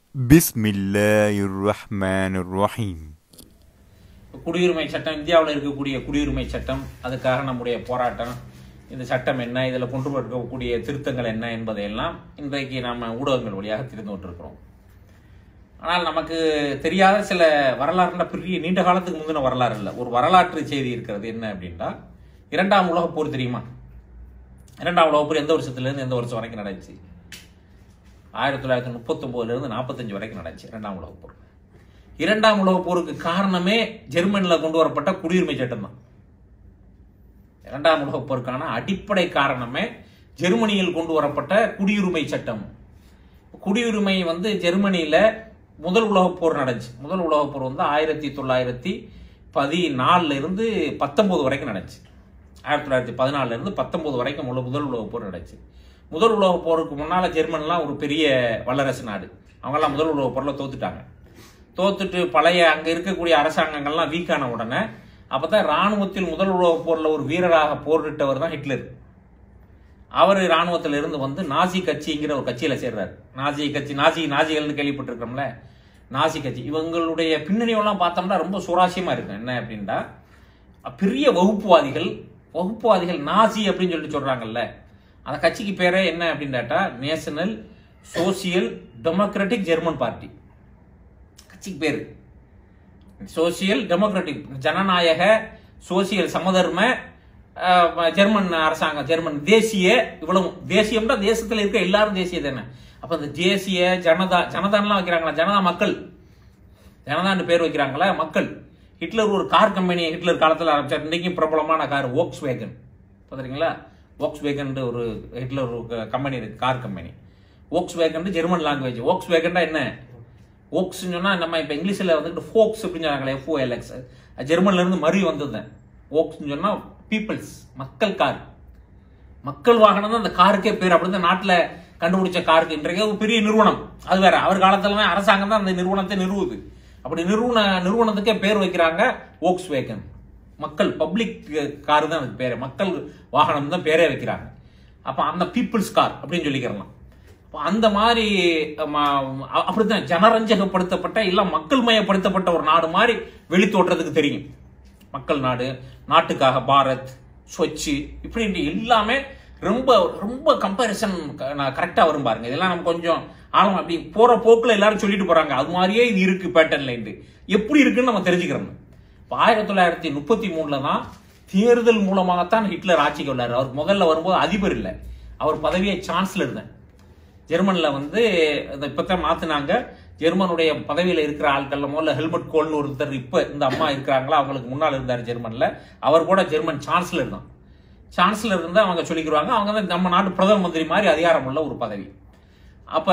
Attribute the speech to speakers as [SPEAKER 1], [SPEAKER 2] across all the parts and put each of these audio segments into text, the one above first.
[SPEAKER 1] بسم الله الرحمن الرحيم
[SPEAKER 2] குடியுரிமை சட்டம் இந்தியாவில் இருக்கக்கூடிய குடியுரிமை சட்டம் அதுக்காக நம்முடைய போராட்டம் இந்த சட்டம் என்ன இதில் கொண்டு வரக்கூடிய திருத்தங்கள் என்ன என்பதையெல்லாம் இன்றைக்கு நம்ம ஊடகங்கள் வழியாக தெரிந்து கொண்டிருக்கிறோம் ஆனால் நமக்கு தெரியாத சில வரலாறுல பெரிய நீண்ட காலத்துக்கு முந்தின வரலாறு இல்லை ஒரு வரலாற்று செய்தி இருக்கிறது என்ன அப்படின்னா இரண்டாம் உலகப் போர் தெரியுமா இரண்டாம் உலகப் போர் எந்த வருஷத்துலேருந்து எந்த வருஷம் வரைக்கும் நடந்துச்சு ஆயிரத்தி தொள்ளாயிரத்தி முப்பத்தொம்போதுலேருந்து நாற்பத்தஞ்சு வரைக்கும் நடந்துச்சு இரண்டாம் உலகப் போர் இரண்டாம் உலகப் போருக்கு காரணமே ஜெர்மனியில் கொண்டு வரப்பட்ட குடியுரிமை சட்டம் தான் இரண்டாம் உலகப் போருக்கான அடிப்படை காரணமே ஜெர்மனியில் கொண்டு வரப்பட்ட குடியுரிமை சட்டம் குடியுரிமை வந்து ஜெர்மனியில் முதல் உலகப் போர் நடந்துச்சு முதல் உலகப் போர் வந்து ஆயிரத்தி தொள்ளாயிரத்தி பதினாலுல இருந்து பத்தொன்பது வரைக்கும் நடந்துச்சு ஆயிரத்தி தொள்ளாயிரத்தி பதினாலுல இருந்து பத்தொன்பது வரைக்கும் உள்ள முதல் உலகப் போர் நடந்துச்சு முதல் உலகப் போருக்கு முன்னால் ஜெர்மன்லாம் ஒரு பெரிய வல்லரசு நாடு அவங்கெல்லாம் முதல் உலகப் போரில் தோத்துட்டாங்க தோத்துட்டு பழைய அங்கே இருக்கக்கூடிய அரசாங்கங்கள்லாம் வீக்கான உடனே அப்போ தான் இராணுவத்தில் முதல் உலகப் போரில் ஒரு வீரராக போரிட்டவர் தான் ஹிட்லர் அவர் இராணுவத்தில் இருந்து வந்து நாசி கட்சிங்கிற ஒரு கட்சியில் சேர்றாரு நாசி கட்சி நாசி நாசிகள்னு கேள்விப்பட்டிருக்கோம்ல நாசி கட்சி இவங்களுடைய பின்னணியெல்லாம் பார்த்தோம்னா ரொம்ப சுவாரஸ்யமாக இருக்கும் என்ன அப்படின்னா பெரிய வகுப்புவாதிகள் வகுப்புவாதிகள் நாசி அப்படின்னு சொல்லிட்டு சொல்கிறாங்கல்ல அந்த கட்சிக்கு பேரே என்ன அப்படின்னு கேட்டா National Social Democratic German party கட்சிக்கு பேர் சோசியல் டெமோக்ராட்டிக் ஜனநாயக சோசியல் சமதர்ம அஹ், ஜெர்மன் அரசாங்கம் ஜெர்மன் தேசிய இவ்வளவு தேசியம்னா தேசத்தில் இருக்க எல்லாரும் தேசிய தானே அப்ப இந்த தேசிய ஜனதா ஜனதான்லாம் வைக்கிறாங்களா ஜனதா மக்கள் ஜனதான்னு பேர் வைக்கிறாங்களா மக்கள் ஹிட்லர் ஒரு கார் கம்பெனி ஹிட்லர் காலத்தில் ஆரம்பிச்சார் இன்றைக்கும் பிரபலமான கார் ஓக்ஸ் வேகன் பார்த்துறீங்களா ஓக்ஸ் வேகன் ஒரு ஹிட்லர் ஒரு கம்பெனி இருக்கு car company Volkswagen German language ஓக்ஸ் வேகன்னா என்ன ஓக்ஸ்னு சொன்னால் நம்ம இப்போ இங்கிலீஷில் வந்துட்டு ஃபோக்ஸ் அப்படின்னு சொன்னாங்களே எஃப்ஓஎல்எக்ஸ் ஜெர்மன்ல இருந்து மறி வந்ததுதான் ஓக்ஸ்னு சொன்னால் பீப்புள்ஸ் மக்கள் கார் மக்கள் வாகனம் தான் அந்த காருக்கே பேர் அப்படி தான் நாட்டில் கண்டுபிடிச்ச காருக்கு இன்றைக்கு ஒரு பெரிய நிறுவனம் அது வேற அவர் காலத்துல தான் அரசாங்கம் தான் அந்த நிறுவனத்தை நிறுவுது அப்படி நிறுவன நிறுவனத்துக்கே பேர் வைக்கிறாங்க ஓக்ஸ் வேகன் மக்கள் பப்ளிக் கார் தான் அதுக்கு பேர் மக்கள் வாகனம் தான் பேரே வைக்கிறாங்க அப்போ அந்த பீப்புள்ஸ் கார் அப்படின்னு சொல்லிக்கிறலாம் அப்போ அந்த மாதிரி ம, அ- அப்படித்தான் ஜனரஞ்சகப்படுத்தப்பட்ட இல்ல மக்கள் மயப்படுத்தப்பட்ட ஒரு நாடு மாதிரி வெளி தோற்றத்துக்கு தெரியும் மக்கள் நாடு நாட்டுக்காக பாரத் ஸ்வச் இப்படின்ட்டு எல்லாமே ரொம்ப ரொம்ப கம்பேரிசன் கரெக்டாக வரும் பாருங்க இதெல்லாம் நம்ம கொஞ்சம் ஆழம் அப்படி போற போக்குல எல்லாரும் சொல்லிட்டு போறாங்க அது மாதிரியே இது இருக்கு பேட்டர்ன்ல எப்படி இருக்குன்னு நம்ம தெரிஞ்சுக்கிறோம் இப்போ ஆயிரத்தி தொள்ளாயிரத்தி முப்பத்தி மூணுல தான் தேர்தல் மூலமாகத்தான் ஹிட்லர் ஆட்சிக்கு வந்தார் அவர் முதல்ல வரும்போது அதிபர் இல்லை அவர் பதவியை சான்சலர் தான் ஜெர்மனில் வந்து இந்த இப்போத்தான் மாற்றினாங்க ஜெர்மனுடைய பதவியில் இருக்கிற ஆட்கள்ல முதல்ல ஹெல்மெட் கோல்னு ஒருத்தர் இப்போ இந்த அம்மா இருக்கிறாங்களா அவங்களுக்கு முன்னால் இருந்தார் ஜெர்மனில் அவர் கூட ஜெர்மன் சான்சலர் தான் சான்சலர் இருந்தால் அவங்க சொல்லிக்கிறாங்க அவங்க தான் நம்ம நாட்டு பிரதம மந்திரி மாதிரி அதிகாரம் உள்ள ஒரு பதவி அப்போ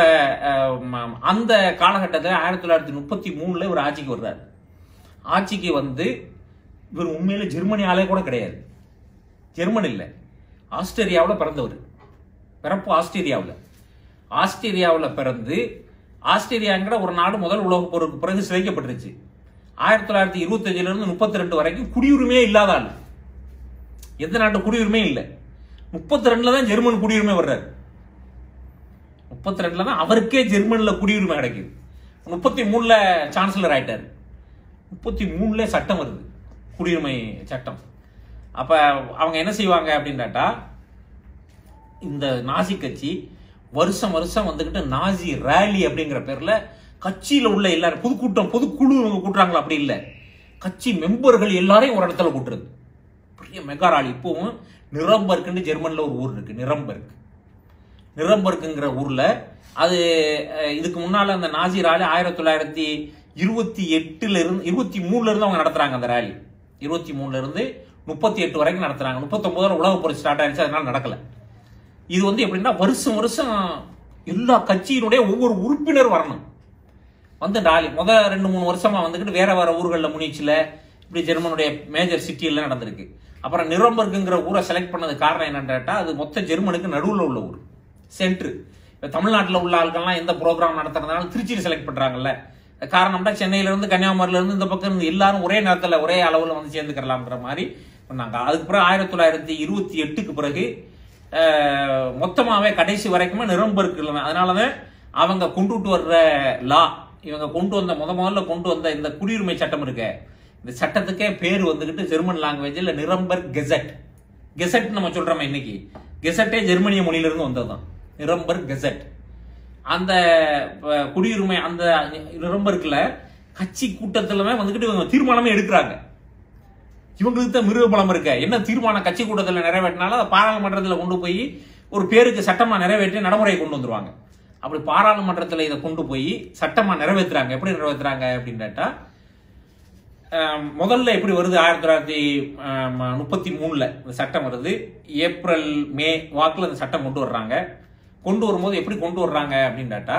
[SPEAKER 2] அந்த காலகட்டத்தில் ஆயிரத்தி தொள்ளாயிரத்தி முப்பத்தி மூணில் இவர் ஆட்சிக்கு வர்றாரு ஆட்சிக்கு வந்து இவர் உண்மையில ஜெர்மனி ஆளே கூட கிடையாது ஜெர்மன் இல்லை ஆஸ்திரேலியாவில் பிறந்தவர் பிறப்பு ஆஸ்திரேலியாவில் ஆஸ்திரேலியாவில் பிறந்து ஆஸ்திரேலியாங்கிற ஒரு நாடு முதல் உலகப் போருக்கு பிறகு சிதைக்கப்பட்டுருச்சு ஆயிரத்தி தொள்ளாயிரத்தி இருபத்தஞ்சுல இருந்து முப்பத்தி ரெண்டு வரைக்கும் குடியுரிமையே இல்லாத ஆள் எந்த நாட்டு குடியுரிமை இல்லை முப்பத்தி ரெண்டுல தான் ஜெர்மன் குடியுரிமை வர்றாரு முப்பத்தி ரெண்டுல தான் அவருக்கே ஜெர்மன்ல குடியுரிமை கிடைக்குது முப்பத்தி மூணுல சான்சலர் ஆயிட்டாரு முப்பத்தி மூணுல சட்டம் வருது குடியுரிமை சட்டம் அப்ப அவங்க என்ன செய்வாங்க அப்படின்னு கேட்டா இந்த நாசி கட்சி வருஷம் வருஷம் வந்துகிட்டு நாசி ரேலி அப்படிங்கிற பேர்ல கட்சியில உள்ள எல்லாரும் பொதுக்கூட்டம் பொதுக்குழு இவங்க கூட்டுறாங்களா அப்படி இல்லை கட்சி மெம்பர்கள் எல்லாரையும் ஒரு இடத்துல கூட்டுறது பெரிய மெகா ராலி இப்பவும் நிரம்பர்க்குன்னு ஜெர்மன்ல ஒரு ஊர் இருக்கு நிரம்பர்க் நிரம்பர்க்குங்கிற ஊர்ல அது அஹ், இதுக்கு முன்னால அந்த நாசி ராலி ஆயிரத்தி தொள்ளாயிரத்தி இருபத்தி எட்டுல இருந்து இருபத்தி மூணுல இருந்து அவங்க நடத்துறாங்க அந்த ராலி இருபத்தி மூணுல இருந்து முப்பத்தி எட்டு வரைக்கும் நடத்துறாங்க முப்பத்தொன்பதுல உலக போர் ஸ்டார்ட் ஆயிருச்சு அதனால நடக்கல இது வந்து எப்படின்னா வருஷம் வருஷம் எல்லா கட்சியினுடைய ஒவ்வொரு உறுப்பினர் வரணும் வந்து டாலி முத ரெண்டு மூணு வருஷமா வந்துக்கிட்டு வேற வேற ஊர்களில் முனிச்சில் இப்படி ஜெர்மனுடைய மேஜர் சிட்டியில் நடந்திருக்கு அப்புறம் நிரம்பர்க்குங்கிற ஊரை செலக்ட் பண்ணது காரணம் என்னன்னு கேட்டா அது மொத்த ஜெர்மனுக்கு நடுவில் உள்ள ஊர் சென்ட்ரு இப்போ தமிழ்நாட்டில் உள்ள ஆட்கள்லாம் எந்த ப்ரோக்ராம் நடத்துறதுனால திருச்சியில் செலக்ட் பண்றாங்கல்ல காரணம்னா சென்னையில இருந்து கன்னியாகுமரியில இருந்து இந்த பக்கம் இருந்து எல்லாரும் ஒரே நேரத்தில் ஒரே அளவில் வந்து சேர்ந்துக்கிறலாம்ன்ற மாதிரி பண்ணாங்க அதுக்கு பிறகு ஆயிரத்தி தொள்ளாயிரத்தி இருபத்தி எட்டுக்கு பிறகு அஹ், மொத்தமாவே கடைசி வரைக்குமே நிரம்பருக்கு இல்லை அதனாலதான் அவங்க கொண்டுட்டு வர்ற லா இவங்க கொண்டு வந்த முத முதல்ல கொண்டு வந்த இந்த குடியுரிமை சட்டம் இருக்க இந்த சட்டத்துக்கே பேர் வந்துகிட்டு ஜெர்மன் லாங்குவேஜில் நிரம்பர் கெசட் கெசட் நம்ம சொல்றோமே இன்னைக்கு கெசட்டே ஜெர்மனிய மொழியிலிருந்து வந்ததுதான் நிரம்பர் கெசட் அந்த அஹ், குடியுரிமை அந்த நிரம்பருக்குல கட்சி கூட்டத்திலுமே வந்துகிட்டு இவங்க தீர்மானமே எடுக்கிறாங்க இவங்களுக்கு தான் மிருக பலம் இருக்க என்ன தீர்மானம் கட்சி கூட்டத்தில் நிறைவேற்றினாலும் அதை பாராளுமன்றத்தில் கொண்டு போய் ஒரு பேருக்கு சட்டமா நிறைவேற்றி நடைமுறையை கொண்டு வந்துருவாங்க அப்படி பாராளுமன்றத்தில் இதை கொண்டு போய் சட்டமா நிறைவேற்றுறாங்க எப்படி நிறைவேற்றுறாங்க அப்படின்னு கேட்டா ஆம், முதல்ல எப்படி வருது ஆயிரத்தி தொள்ளாயிரத்தி ஆம், முப்பத்தி மூணுல இந்த சட்டம் வருது ஏப்ரல் மே வாக்குல இந்த சட்டம் கொண்டு வர்றாங்க கொண்டு வரும்போது எப்படி கொண்டு வர்றாங்க அப்படின்னு கேட்டா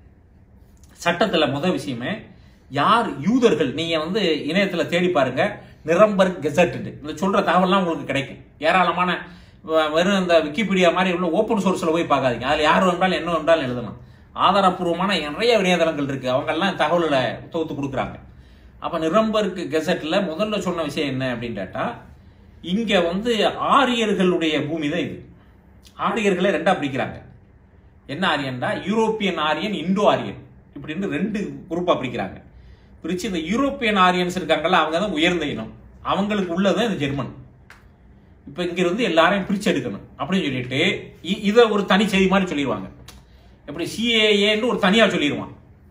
[SPEAKER 2] சட்டத்துல முத விஷயமே யார் யூதர்கள் நீங்க வந்து இணையத்துல தேடி பாருங்க நிரம்பர் கெசட் இந்த சொல்ற தகவல்லாம் உங்களுக்கு கிடைக்கும் ஏராளமான வ- வெறும் இந்த விக்கிபீடியா மாதிரி உள்ள ஓப்பன் சோர்ஸ்ல போய் பார்க்காதீங்க அதுல யார் வேண்டாலும் என்ன வேண்டாலும் எழுதலாம் ஆதாரப்பூர்வமான நிறைய இணையதளங்கள் இருக்கு அவங்க எல்லாம் தகவல்களை தொகுத்து கொடுக்குறாங்க அப்ப நிரம்பருக்கு கெசட்ல முதல்ல சொன்ன விஷயம் என்ன அப்படின்னு கேட்டா இங்க வந்து ஆரியர்களுடைய பூமி தான் இது ஆரியர்களை ரெண்டா பிரிக்கிறாங்க என்ன ஆரியன்டா யூரோப்பியன் ஆரியன் இந்தோ ஆரியன் இப்படின்னு ரெண்டு குரூப்பா பிரிக்கிறாங்க பிரிச்சு இந்த யூரோப்பியன் ஆரியன்ஸ் இருக்காங்கல்ல அவங்க தான் உயர்ந்த இனம் அவங்களுக்கு உள்ளது இந்த ஜெர்மன் இப்ப இங்க இருந்து எல்லாரையும் பிரிச்சு எடுக்கணும் அப்படின்னு சொல்லிட்டு இ- இத ஒரு தனி செய்தி மாதிரி சொல்லிடுவாங்க எப்படி சிஏஏன்னு ஒரு தனியா சொல்லிடுவான்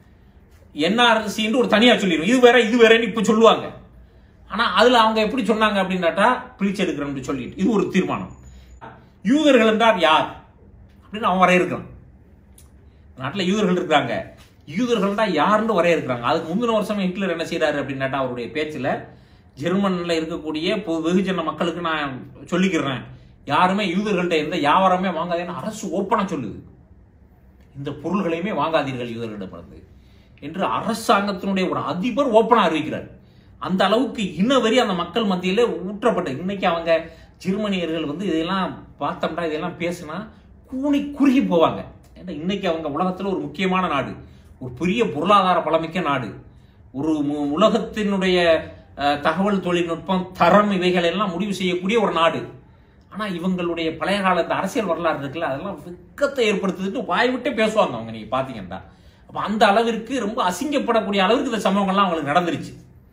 [SPEAKER 2] என்ஆர்சின்னு ஒரு தனியா சொல்லிடுவோம் இது வேற இது வேறன்னு இப்ப சொல்லுவாங்க ஆனா அதுல அவங்க எப்படி சொன்னாங்க அப்படின்னாட்டா பிரிச்சு எடுக்கிறோம்னு சொல்லிட்டு இது ஒரு தீர்மானம் யூதர்கள் என்றால் யார் அப்படின்னு அவன் வரையறுக்கிறான் நாட்டில் யூதர்கள் இருக்கிறாங்க யூதர்கள் தான் யாருன்னு வரையறுக்கிறாங்க அதுக்கு முந்தின வருஷம் ஹிட்லர் என்ன செய்றாரு அப்படின்னாட்டா அவருடைய பேச்சுல ஜெர்மன்ல இருக்கக்கூடிய பொது வெகுஜன மக்களுக்கு நான் சொல்லிக்கிறேன் யாருமே யூதர்கள்ட்ட எந்த வியாபாரமே வாங்காதேன்னு அரசு ஓப்பனா சொல்லுது இந்த பொருள்களையுமே வாங்காதீர்கள் யூதர்களிடமிருந்து என்று அரசாங்கத்தினுடைய ஒரு அதிபர் ஓப்பனா அறிவிக்கிறார் அந்த அளவுக்கு இனவெறி அந்த மக்கள் மத்தியில ஊற்றப்பட்ட இன்னைக்கு அவங்க ஜெர்மனியர்கள் வந்து இதெல்லாம் பார்த்தோம்னா இதெல்லாம் பேசினா கூனி குறுகி போவாங்க ஏன்னா இன்னைக்கு அவங்க உலகத்துல ஒரு முக்கியமான நாடு ஒரு பெரிய பொருளாதார பலமிக்க நாடு ஒரு மு- உலகத்தினுடைய அஹ், தகவல் தொழில்நுட்பம் தரம் இவைகள் எல்லாம் முடிவு செய்யக்கூடிய ஒரு நாடு ஆனா இவங்களுடைய பழைய கால இந்த அரசியல் வரலாறு இருக்குல்ல அதெல்லாம் வெக்கத்தை ஏற்படுத்துதுன்னு வாய் விட்டே பேசுவாங்க அவங்க நீங்க பாத்தீங்கன்னா அப்ப அந்த அளவிற்கு ரொம்ப அசிங்கப்படக்கூடிய அளவிற்கு இந்த சம்பவங்கள்லாம் அவங்களுக்கு நடந்துருச்சு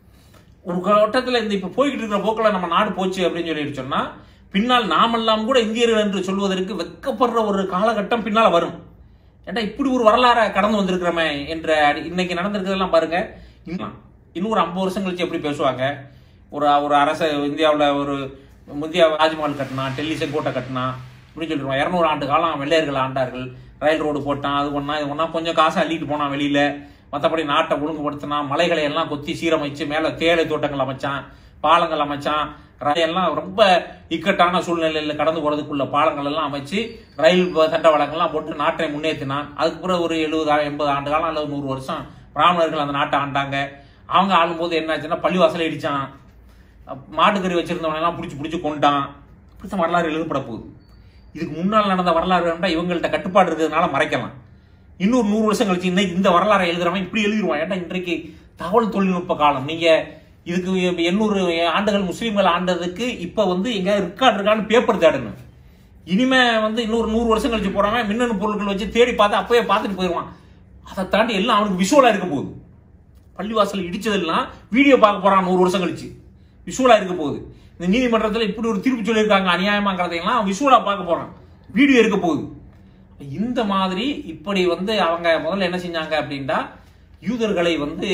[SPEAKER 2] ஒரு கட்டத்துல இந்த இப்ப போய்கிட்டு இருக்கிற போக்கில் நம்ம நாடு போச்சு அப்படின்னு சொல்லிட்டு சொன்னா பின்னால் நாமெல்லாம் கூட இந்தியர்கள் என்று சொல்வதற்கு வெக்கப்படுற ஒரு காலகட்டம் பின்னால வரும் ஏன்டா இப்படி ஒரு வரலாறை கடந்து வந்திருக்கிறோமே என்ற அடி- இன்னைக்கு நடந்திருக்கிறதெல்லாம் பாருங்க இன்னும் இன்னும் ஒரு ஐம்பது வருஷம் கழிச்சு எப்படி பேசுவாங்க ஒரு ஒரு அரச இந்தியாவுல ஒரு முந்தைய ராஜ்மஹால் கட்டினா டெல்லி செங்கோட்டை கட்டினா இப்படி சொல்லிடுவான் இரநூறு ஆண்டு காலம் வெள்ளையர்கள் ஆண்டார்கள் ரயில் ரோடு போட்டான் அது ஒண்ணா இது ஒண்ணா கொஞ்சம் காசை அள்ளிட்டு போனான் வெளியில மற்றபடி நாட்டை ஒழுங்குபடுத்தினா மலைகளை எல்லாம் கொத்தி சீரமைச்சு மேல தேயிலை தோட்டங்கள் அமைச்சான் பாலங்கள் அமைச்சான் ரயில் எல்லாம் ரொம்ப இக்கட்டான சூழ்நிலையில கடந்து போறதுக்குள்ள பாலங்கள் எல்லாம் அமைச்சு ரயில் வ- தண்டவாளங்கள்லாம் போட்டு நாட்டை முன்னேற்றினான் அதுக்கு பிறகு ஒரு எழுபது எண்பது ஆண்டு காலம் அல்லது நூறு வருஷம் பிராமணர்கள் அந்த நாட்டை ஆண்டாங்க அவங்க ஆளும்போது என்னாச்சுன்னா பள்ளிவாசலை இடிச்சான் அப்~ மாட்டுக்கறி வச்சிருந்தவனை எல்லாம் பிடிச்சி பிடிச்சி கொண்டான் இப்படித்தான் வரலாறு எழுதப்பட போகுது இதுக்கு முன்னால் நடந்த வரலாறு வேண்டா இவங்கள்ட்ட கட்டுப்பாடு இருக்கிறதுனால மறைக்கலாம் இன்னொரு நூறு வருஷம் கழிச்சு இன்னைக்கு இந்த வரலாறை எழுதுறவன் இப்படி எழுதிருவான் ஏன்டா இன்றைக்கு தகவல் தொழில்நுட்ப காலம் நீங்க இதுக்கு எண்ணூறு ஆண்டுகள் முஸ்லீம்கள் ஆண்டதுக்கு இப்ப வந்து எங்க ரெக்கார்டு இருக்கான்னு பேப்பர் தேடணும் இனிமே வந்து இன்னொரு நூறு வருஷம் கழிச்சு போறவன் மின்னணு பொருட்கள் வச்சு தேடி பார்த்து அப்பவே பார்த்துட்டு போயிடுவான் அதை தாண்டி எல்லாம் அவனுக்கு விஷுவலா இருக்க போகுது பள்ளிவாசல் இடிச்சதெல்லாம் வீடியோ பார்க்க போறான் நூறு வருஷம் கழிச்சு விஷுவலா இருக்க போகுது இந்த நீதிமன்றத்தில் இப்படி ஒரு தீர்ப்பு சொல்லியிருக்காங்க அநியாயமாங்கிறதையெல்லாம் விஷுவலா பார்க்க போறான் வீடியோ இருக்க போகுது இந்த மாதிரி இப்படி வந்து அவங்க முதல்ல என்ன செஞ்சாங்க அப்படின்னா யூதர்களை வந்து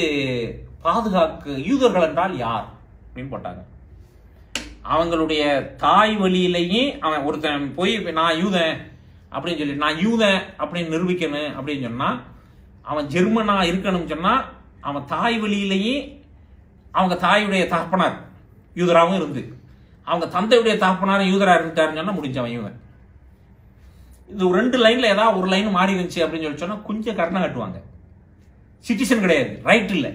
[SPEAKER 2] பாதுகாக்க யூதர்கள் என்றால் யார் அப்படின்னு போட்டாங்க அவங்களுடைய தாய் வழியிலேயே அவன் ஒருத்தன் போய் இப்ப நான் யூதன் அப்படின்னு சொல்லி நான் யூதன் அப்படின்னு நிரூபிக்கணும் அப்படின்னு சொன்னா அவன் ஜெர்மனா இருக்கணும்னு சொன்னா அவன் தாய் வழியிலேயே அவங்க தாயுடைய தகப்பனார் யூதராகவும் இருந்து அவங்க தந்தையுடைய தகப்பனாரும் யூதரா இருந்துட்டாருன்னு சொன்னா முடிஞ்சவன் யூதன் இது ஒரு ரெண்டு லைன்ல ஏதாவது ஒரு லைன் மாறி இருந்துச்சு அப்படின்னு சொல்லி சொன்னா கொஞ்சம் கருணை காட்டுவாங்க சிட்டிசன் கிடையாது ரைட் இல்லை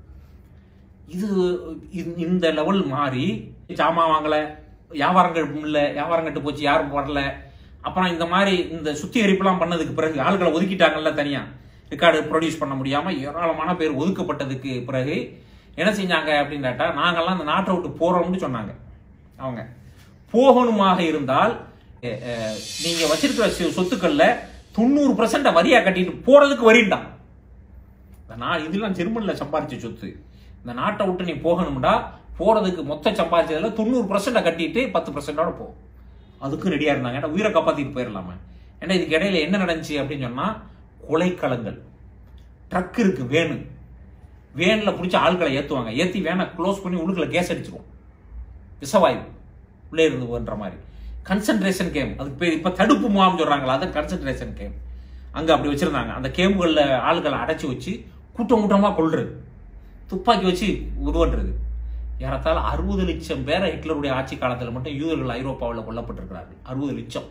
[SPEAKER 2] இது இந்த- இந்த லெவல் மாறி ஜாமான் வாங்கல வியாபாரங்கள் இல்ல வியாபாரம் கட்டு போச்சு யாரும் வரல அப்புறம் இந்த மாதிரி இந்த சுத்திகரிப்புலாம் பண்ணதுக்கு பிறகு ஆளுகளை ஒதுக்கிட்டாங்கல்ல தனியா ரெக்கார்டு ப்ரொடியூஸ் பண்ண முடியாம ஏராளமான பேர் ஒதுக்கப்பட்டதுக்கு பிறகு என்ன செஞ்சாங்க அப்படின்னு கேட்டா நாங்கெல்லாம் இந்த நாட்டை விட்டு போறோம்னு சொன்னாங்க அவங்க போகணுமாக இருந்தால் அஹ், அஹ், நீங்க வச்சிருக்கிற சொ- சொத்துக்கள்ல தொண்ணூறு பர்சன்ட வரியா கட்டிட்டு போறதுக்கு வரிண்டான் இந்த நான் இதெல்லாம் ஜெர்மனில் சம்பாரிச்ச சொத்து இந்த நாட்டை விட்டு நீ போகணும்டா போறதுக்கு மொத்த சம்பாதிச்சதுல தொண்ணூறு பர்சன்ட கட்டிட்டு பத்து பர்சன்டோட போ அதுக்கும் ரெடியா இருந்தாங்க ஏன்னா உயிரை காப்பாத்திட்டு போயிடலாமே ஏன்னா இதுக்கு இடையில என்ன நடந்துச்சு அப்படின்னு சொன்னா கொலைக்களங்கள் ட்ரக் இருக்கு வேனு வேன்ல பிடிச்ச ஆட்களை ஏத்துவாங்க ஏத்தி வேனை க்ளோஸ் பண்ணி உள்ளுக்குள்ள கேஸ் அடிச்சிருவோம் விஷவாயு உள்ளே இருந்து போன்ற மாதிரி கன்சன்ட்ரேஷன் கேம் அதுக்கு பேர் இப்போ தடுப்பு முகாம் சொல்றாங்களா அதான் கன்சன்ட்ரேஷன் கேம் அங்க அப்படி வச்சிருந்தாங்க அந்த கேம்களில் ஆளுகளை அடைச்சி வச்சு கூட்டம் கூட்டமா கொள்றது துப்பாக்கி வச்சு உருவன்றது ஏறத்தாழ அறுபது லட்சம் பேரை ஹிட்லருடைய ஆட்சி காலத்தில் மட்டும் யூதர்கள் ஐரோப்பாவில் கொல்லப்பட்டிருக்கிறார்கள் அறுபது லட்சம்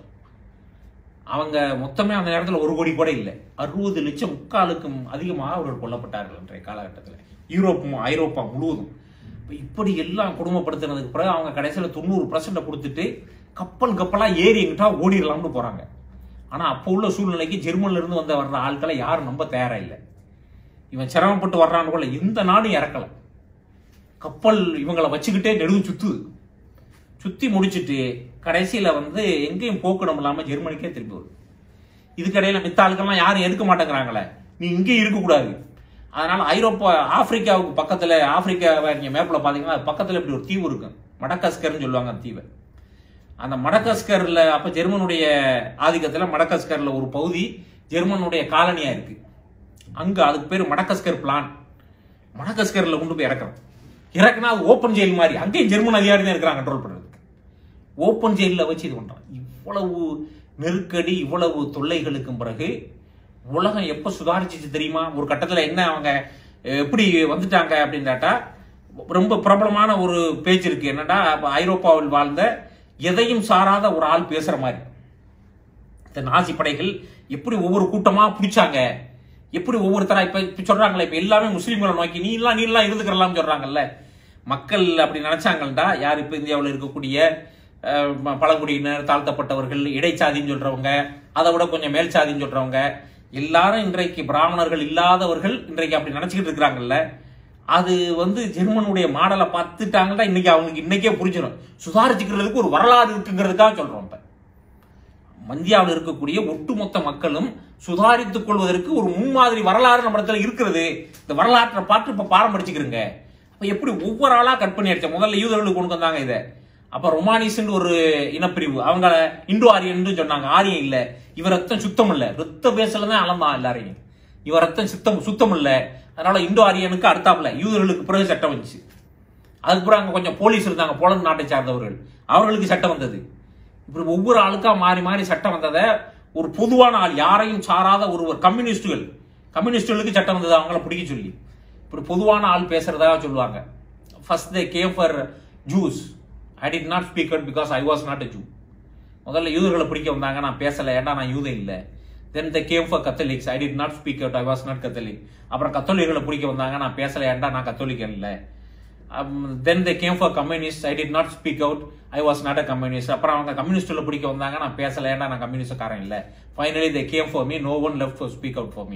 [SPEAKER 2] அவங்க மொத்தமே அந்த நேரத்தில் ஒரு கோடி கூட இல்லை அறுபது லட்சம் முக்காலுக்கும் அதிகமாக அவர்கள் கொல்லப்பட்டார்கள் அன்றைய காலகட்டத்தில் யூரோப் மு- ஐரோப்பா முழுவதும் இப்ப இப்படி எல்லாம் கொடுமைப்படுத்தினதுக்கு பிறகு அவங்க கடைசியில் தொண்ணூறு பர்சன்ட் கொடுத்துட்டு கப்பல் கப்பலாக ஏறி எங்கிட்டா ஓடிடலாம்னு போறாங்க ஆனா அப்போ உள்ள சூழ்நிலைக்கு ஜெர்மன்ல இருந்து வந்த வர்ற ஆட்களை யாரும் நம்ப தயாரா இல்லை இவன் சிரமப்பட்டு வர்றான்னு கூட இந்த நாடும் இறக்கல கப்பல் இவங்களை வச்சுக்கிட்டே நெடுவு சுத்துது சுத்தி முடிச்சிட்டு கடைசியில வந்து எங்கேயும் போக்கணும் இல்லாம ஜெர்மனிக்கே திரும்பி வருது இதுக்கடையில மித்த ஆளுக்கெல்லாம் யாரும் எடுக்க மாட்டேங்கிறாங்களே நீ இங்கே இருக்கக்கூடாது அதனால ஐரோப்பா ஆப்பிரிக்காவுக்கு பக்கத்துல ஆப்பிரிக்காவை நீங்க மேப்ல பாத்தீங்கன்னா அது பக்கத்துல இப்படி ஒரு தீவு இருக்கும் மடக்கஸ்கர்னு சொல்லுவாங்க அந்த தீவை அந்த மடகஸ்கர்ல அப்ப ஜெர்மனுடைய ஆதிக்கத்துல மடகஸ்கர்ல ஒரு பகுதி ஜெர்மனுடைய காலனியா இருக்கு அங்க அதுக்கு பேர் மடகஸ்கர் பிளான் மடகஸ்கர்ல கொண்டு போய் இறக்குறோம் இறக்குனா அது ஓப்பன் ஜெயில் மாதிரி அங்கேயும் ஜெர்மன் அதிகாரி தான் இருக்கிறாங்க கண்ட்ரோல் பண்றதுக்கு ஓப்பன் ஜெயிலில் வச்சு இது பண்றான் இவ்வளவு நெருக்கடி இவ்வளவு தொல்லைகளுக்கும் பிறகு உலகம் எப்ப சுதாரிச்சிச்சு தெரியுமா ஒரு கட்டத்துல என்ன அவங்க அஹ், எப்படி வந்துட்டாங்க அப்படின்னு கேட்டா ரொம்ப பிரபலமான ஒரு பேச்சு இருக்கு என்னன்னா அப்ப ஐரோப்பாவில் வாழ்ந்த எதையும் சாராத ஒரு ஆள் பேசுற மாதிரி இந்த நாசி படைகள் எப்படி ஒவ்வொரு கூட்டமா பிடிச்சாங்க எப்படி ஒவ்வொருத்தரா இப்ப இப்ப சொல்றாங்களே இப்ப எல்லாமே முஸ்லீம்களை நோக்கி நீ எல்லாம் நீ எல்லாம் இருந்துக்கிறலாம் சொல்றாங்கல்ல மக்கள் அப்படி நினைச்சாங்கள்டா யார் இப்ப இந்தியாவில் இருக்கக்கூடிய அஹ், ம- பழங்குடியினர் தாழ்த்தப்பட்டவர்கள் இடைச்சாதின்னு சொல்றவங்க அதை விட கொஞ்சம் மேல் சாதின்னு சொல்றவங்க எல்லாரும் இன்றைக்கு பிராமணர்கள் இல்லாதவர்கள் இன்றைக்கு அப்படி நினைச்சுக்கிட்டு இருக்கிறாங்கல்ல அது வந்து ஜெர்மனுடைய மாடலை பார்த்துட்டாங்கன்னா இன்னைக்கு அவங்களுக்கு இன்னைக்கே புரிஞ்சிடும் சுதாரிச்சுக்கிறதுக்கு ஒரு வரலாறு இருக்குங்கிறதுக்காக சொல்றோம் இப்ப இந்தியாவில் இருக்கக்கூடிய ஒட்டுமொத்த மக்களும் சுதாரித்துக் கொள்வதற்கு ஒரு முன்மாதிரி வரலாறு நம்ம இடத்துல இருக்கிறது இந்த வரலாற்றை பார்த்து இப்ப பாரம் படிச்சுக்கிறங்க அப்ப எப்படி ஒவ்வொரு ஆளா கட் பண்ணி அடிச்ச முதல்ல யூதர்களுக்கு கொண்டு வந்தாங்க இதை அப்ப ரொமானிஸ்ன்னு ஒரு இனப்பிரிவு அவங்க இண்டோ ஆரியன் சொன்னாங்க ஆரியம் இல்ல இவர் ரத்தம் சுத்தம் இல்ல ரத்த பேசல தான் அளந்தான் எல்லாரையும் இவர் ரத்தம் சுத்தம் சுத்தம் இல்ல அதனால இண்டோ ஆரியனுக்கு அடுத்தாப்புல யூதர்களுக்கு பிறகு சட்டம் வந்துச்சு அதுக்கு பிறகு அங்க கொஞ்சம் போலீஸ் இருந்தாங்க போலந்து நாட்டை சார்ந்தவர்கள் அவர்களுக்கு சட்டம் வந்தது இப்படி ஒவ்வொரு ஆளுக்கா மாறி மாறி சட்டம் வந்ததை ஒரு பொதுவான ஆள் யாரையும் சாராத ஒருவர் கம்யூனிஸ்டுகள் கம்யூனிஸ்டுகளுக்கு சட்டம் வந்தது அவங்கள பிடிக்க சொல்லி இப்படி பொதுவான ஆள் பேசுறதாக சொல்லுவாங்க first they came for Jews I did not speak out because I was not a Jew முதல்ல யூதர்களை பிடிக்க வந்தாங்க நான் பேசல ஏன்டா நான் யூதன் இல்லை then the came for Catholics I did not speak out I was not Catholic அப்புறம் கத்தோலிகளை பிடிக்க வந்தாங்க நான் பேசல ஏன்டா நான் கத்தோலிக் இல்லை then the came for communist I did not speak out I was not a communist அப்புறம் அவங்க கம்யூனிஸ்ட்ல பிடிக்க வந்தாங்க நான் பேசல ஏன்டா நான் கம்யூனிஸ்ட்காரன் இல்லை finally they came for me no one left speak out for me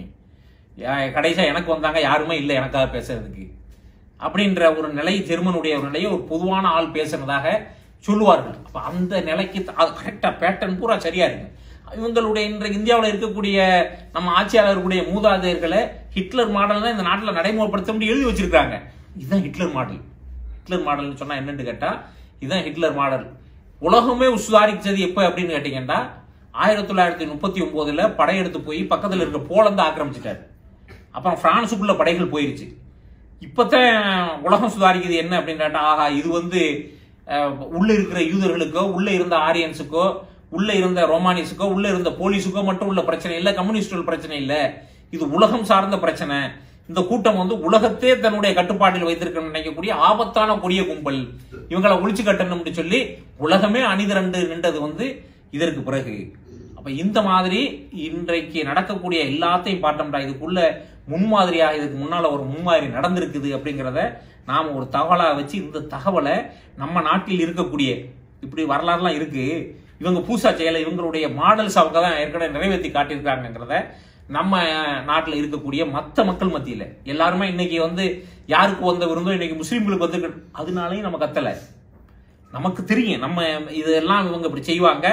[SPEAKER 2] கடைசியா எனக்கு வந்தாங்க யாருமே இல்லை எனக்காக பேசுறதுக்கு அப்படின்ற ஒரு நிலை ஜெர்மனுடைய ஒரு நிலையை ஒரு பொதுவான ஆள் பேசுனதாக சொல்லுவார்கள் அப்ப அந்த நிலைக்கு த- அது கரெக்டா பேட்டர்ன் பூரா சரியா இருக்கு இவங்களுடைய இன்றைக்கு இந்தியாவில் இருக்கக்கூடிய நம்ம ஆட்சியாளர்களுடைய மூதாதையர்களை ஹிட்லர் மாடல் தான் இந்த நாட்டில் நடைமுறைப்படுத்த முடியும் எழுதி வச்சிருக்காங்க இதுதான் ஹிட்லர் மாடல் ஹிட்லர் மாடல்னு சொன்னா என்னன்னு கேட்டா இதுதான் ஹிட்லர் மாடல் உலகமே சுதாரிச்சது எப்ப அப்படின்னு கேட்டீங்கன்னா ஆயிரத்தி தொள்ளாயிரத்தி முப்பத்தி ஒன்பதுல படையெடுத்து போய் பக்கத்துல இருக்க போலந்து ஆக்கிரமிச்சிட்டாரு அப்புறம் பிரான்சுக்குள்ள படைகள் போயிருச்சு இப்பதான் உலகம் சுதாரிக்குது என்ன அப்படின்னு கேட்டா ஆஹா இது வந்து அஹ், உள்ள இருக்கிற யூதர்களுக்கோ உள்ள இருந்த ஆரியன்ஸுக்கோ உள்ள இருந்த ரோமானிஸுக்கோ உள்ள இருந்த போலீஸுக்கோ மட்டும் உள்ள பிரச்சனை இல்ல கம்யூனிஸ்டுகள் பிரச்சனை இல்ல இது உலகம் சார்ந்த பிரச்சனை இந்த கூட்டம் வந்து உலகத்தே தன்னுடைய கட்டுப்பாட்டில் வைத்திருக்கணும்னு நினைக்கக்கூடிய ஆபத்தான கொடிய கும்பல் இவங்களை ஒழிச்சு கட்டணும்னு சொல்லி உலகமே அணிதிரண்டு நின்றது வந்து இதற்கு பிறகு அப்ப இந்த மாதிரி இன்றைக்கு நடக்கக்கூடிய எல்லாத்தையும் பார்த்தோம்டா இதுக்குள்ள முன்மாதிரியா இதுக்கு முன்னால ஒரு முன்மாதிரி நடந்திருக்குது அப்படிங்கிறத நாம ஒரு தகவலா வச்சு இந்த தகவலை நம்ம நாட்டில் இருக்கக்கூடிய இப்படி வரலாறுலாம் இருக்கு இவங்க பூசா செய்யல இவங்களுடைய மாடல்ஸ் அவங்க தான் ஏற்கனவே நிறைவேற்றி காட்டியிருக்காங்கிறத நம்ம நாட்டில் இருக்கக்கூடிய மற்ற மக்கள் மத்தியில எல்லாருமே இன்னைக்கு வந்து யாருக்கு வந்த விருந்தோ இன்னைக்கு முஸ்லீம்களுக்கு வந்து அதனாலையும் நம்ம கத்தலை நமக்கு தெரியும் நம்ம இதெல்லாம் இவங்க இப்படி செய்வாங்க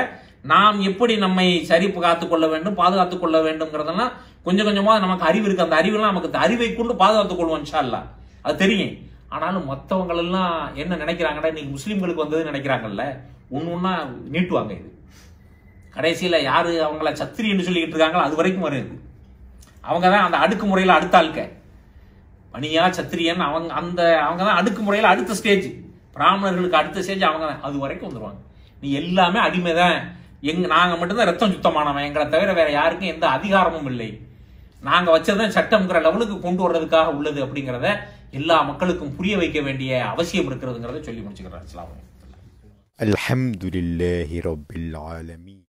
[SPEAKER 2] நாம் எப்படி நம்மை சரி காத்துக் கொள்ள வேண்டும் பாதுகாத்துக் கொள்ள வேண்டும்ங்கிறதெல்லாம் கொஞ்சம் கொஞ்சமா நமக்கு அறிவு இருக்கு அந்த அறிவுலாம் நமக்கு இந்த அறிவை கொண்டு பாதுகாத்துக் கொள்வோம் இன்ஷா அல்லாஹ். அது தெரியும் ஆனாலும் மற்றவங்க எல்லாம் என்ன நினைக்கிறாங்கடா இன்னைக்கு முஸ்லீம்களுக்கு வந்தது நினைக்கிறாங்கல்ல ஒண்ணு ஒண்ணா நீட்டுவாங்க இது கடைசியில யாரு அவங்கள சத்திரியன்னு சொல்லிக்கிட்டு இருக்காங்களோ அது வரைக்கும் வரும் இது அவங்க தான் அந்த அடுக்குமுறையில் அடுத்த ஆள்க பனியா சத்திரியன் அவங்க அந்த அவங்க தான் அடுக்குமுறையில் அடுத்த ஸ்டேஜ் பிராமணர்களுக்கு அடுத்த ஸ்டேஜ் அவங்க தான் அது வரைக்கும் வந்துருவாங்க நீ எல்லாமே அடிமை தான் எங்க நாங்க மட்டும்தான் ரத்தம் சுத்தமானவன் எங்களை தவிர வேற யாருக்கும் எந்த அதிகாரமும் இல்லை நாங்க வச்சதான் சட்டம்ங்கிற லெவலுக்கு கொண்டு வர்றதுக்காக உள்ளது அப்படிங்கிறத எல்லா மக்களுக்கும் புரிய வைக்க வேண்டிய அவசியம் இருக்கிறதுங்கிறத சொல்லி முடிச்சுக்கிறார் இஸ்லாம்
[SPEAKER 1] الحمد لله رب العالمين